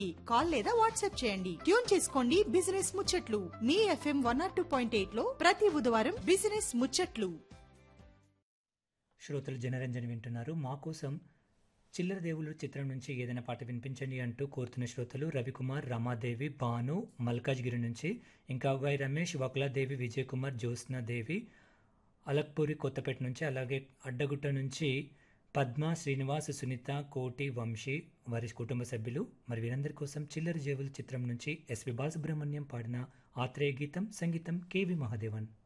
call లేదా WhatsApp చేయండి tune చేసుకోండి బిజినెస్ ముచ్చట్లు మీ FM one nought two point eight లో ప్రతి బుధవారం బిజినెస్ ముచ్చట్లు శ్రోతలు జనరంజన్ వింటున్నారు మా కోసం చిల్లర దేవుళ్ళు చిత్రం నుంచి ఏదైనా పాట వినిపించండి అంటూ కోరుతున్న శ్రోతలు రవికుమార్ రమాదేవి భాను మల్కాజ్గిరి నుంచి ఇంకా వై రమేష్ వకులాదేవి విజయ్ కుమార్ జ్యోత్స్నాదేవి అలక్పూరి కొత్తపేట నుంచి అలాగే అడ్డగుట్ట నుంచి పద్మ శ్రీనివాస్ సునీత కోటి వంశీ వారి కుటుంబ సభ్యులు మరి వీరందరి కోసం చిల్లర జేవులు చిత్రం నుంచి ఎస్వి బాలసుబ్రహ్మణ్యం పాడిన ఆత్రేయ గీతం సంగీతం కేవి మహాదేవన్